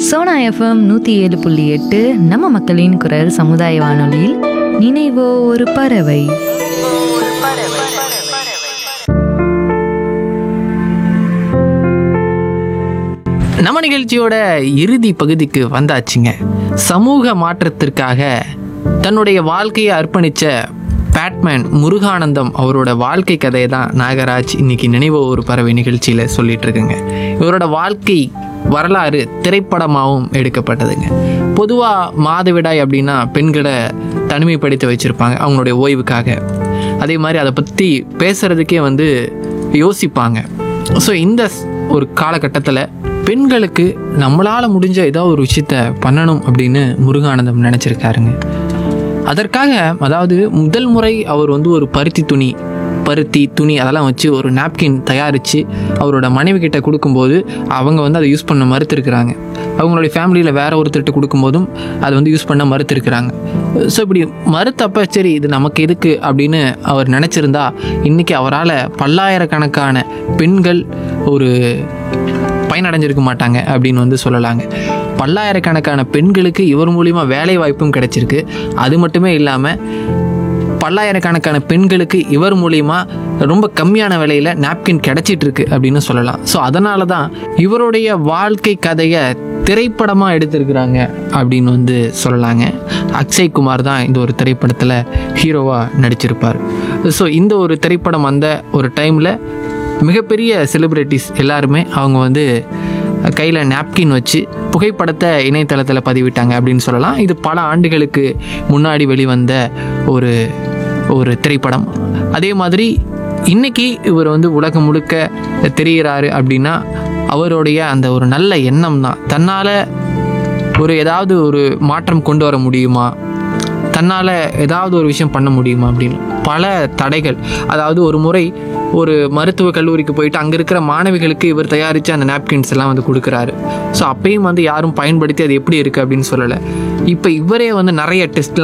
Sona FM நூற்றி ஏழு புள்ளி எட்டு நம்ம மக்களின் குரல் சமுதாய வானொலியில் நினைவோ ஒரு பறவை நம்ம நிகழ்ச்சியோட இறுதி பகுதிக்கு வந்தாச்சுங்க சமூக மாற்றத்திற்காக தன்னுடைய வாழ்க்கையை அர்ப்பணித்த பேட்மேன் முருகானந்தம் அவரோட வாழ்க்கை கதையை தான் நாகராஜ் இன்னைக்கு நினைவு ஒரு பறவை நிகழ்ச்சியில் சொல்லிட்டு இருக்குங்க இவரோட வாழ்க்கை வரலாறு திரைப்படமாகவும் எடுக்கப்பட்டதுங்க பொதுவாக மாதவிடாய் அப்படின்னா பெண்களை தனிமைப்படுத்தி வச்சுருப்பாங்க அவங்களுடைய ஓய்வுக்காக அதே மாதிரி அதை பற்றி பேசுகிறதுக்கே வந்து யோசிப்பாங்க ஸோ இந்த ஸ்- ஒரு காலகட்டத்தில் பெண்களுக்கு நம்மளால் முடிஞ்ச ஏதாவது ஒரு விஷயத்த பண்ணணும் அப்படின்னு முருகானந்தம் நினச்சிருக்காருங்க அதற்காக அதாவது முதல் முறை அவர் வந்து ஒரு பருத்தி துணி பருத்தி துணி அதெல்லாம் வச்சு ஒரு நாப்கின் தயாரித்து அவரோட மனைவி கிட்ட கொடுக்கும்போது அவங்க வந்து அதை யூஸ் பண்ண மறுத்திருக்கிறாங்க அவங்களுடைய ஃபேமிலியில் வேற ஒருத்தர்கிட்ட கொடுக்கும்போதும் அதை வந்து யூஸ் பண்ண மறுத்திருக்கிறாங்க ஸோ இப்படி மறுத்தப்ப சரி இது நமக்கு எதுக்கு அப்படின்னு அவர் நினச்சிருந்தா இன்றைக்கி அவரால் பல்லாயிரக்கணக்கான பெண்கள் ஒரு பயனடைஞ்சிருக்க மாட்டாங்க அப்படின்னு வந்து சொல்லலாங்க பல்லாயிரக்கணக்கான பெண்களுக்கு இவர் மூலிமா வேலை வாய்ப்பும் கிடைச்சிருக்கு அது மட்டுமே இல்லாமல் பல்லாயிரக்கணக்கான பெண்களுக்கு இவர் மூலிமா ரொம்ப கம்மியான விலையில் நாப்கின் கிடைச்சிட்டு இருக்கு அப்படின்னு சொல்லலாம் ஸோ அதனால தான் இவருடைய வாழ்க்கை கதையை திரைப்படமாக எடுத்திருக்கிறாங்க அப்படின்னு வந்து சொல்லலாங்க அக்ஷய் குமார் தான் இந்த ஒரு திரைப்படத்தில் ஹீரோவாக நடிச்சிருப்பார் ஸோ இந்த ஒரு திரைப்படம் வந்த ஒரு டைமில் மிகப்பெரிய செலிப்ரிட்டிஸ் எல்லாருமே அவங்க வந்து கையில் நாப்கின் வச்சு புகைப்படத்தை இணையதளத்தில் பதிவிட்டாங்க அப்படின்னு சொல்லலாம் இது பல ஆண்டுகளுக்கு முன்னாடி வெளிவந்த ஒரு ஒரு திரைப்படம் அதே மாதிரி இன்னைக்கு இவர் வந்து உலகம் முழுக்க தெரிகிறாரு அப்படின்னா அவருடைய அந்த ஒரு நல்ல எண்ணம் தான் தன்னால் ஒரு ஏதாவது ஒரு மாற்றம் கொண்டு வர முடியுமா தன்னால் ஏதாவது ஒரு விஷயம் பண்ண முடியுமா அப்படின்னு பல தடைகள் அதாவது ஒரு முறை ஒரு மருத்துவ கல்லூரிக்கு போயிட்டு அங்கே இருக்கிற மாணவிகளுக்கு இவர் தயாரித்து அந்த நாப்கின்ஸ் எல்லாம் வந்து கொடுக்குறாரு ஸோ அப்பயும் வந்து யாரும் பயன்படுத்தி அது எப்படி இருக்குது அப்படின்னு சொல்லலை இப்போ இவரே வந்து நிறைய டெஸ்ட்லாம்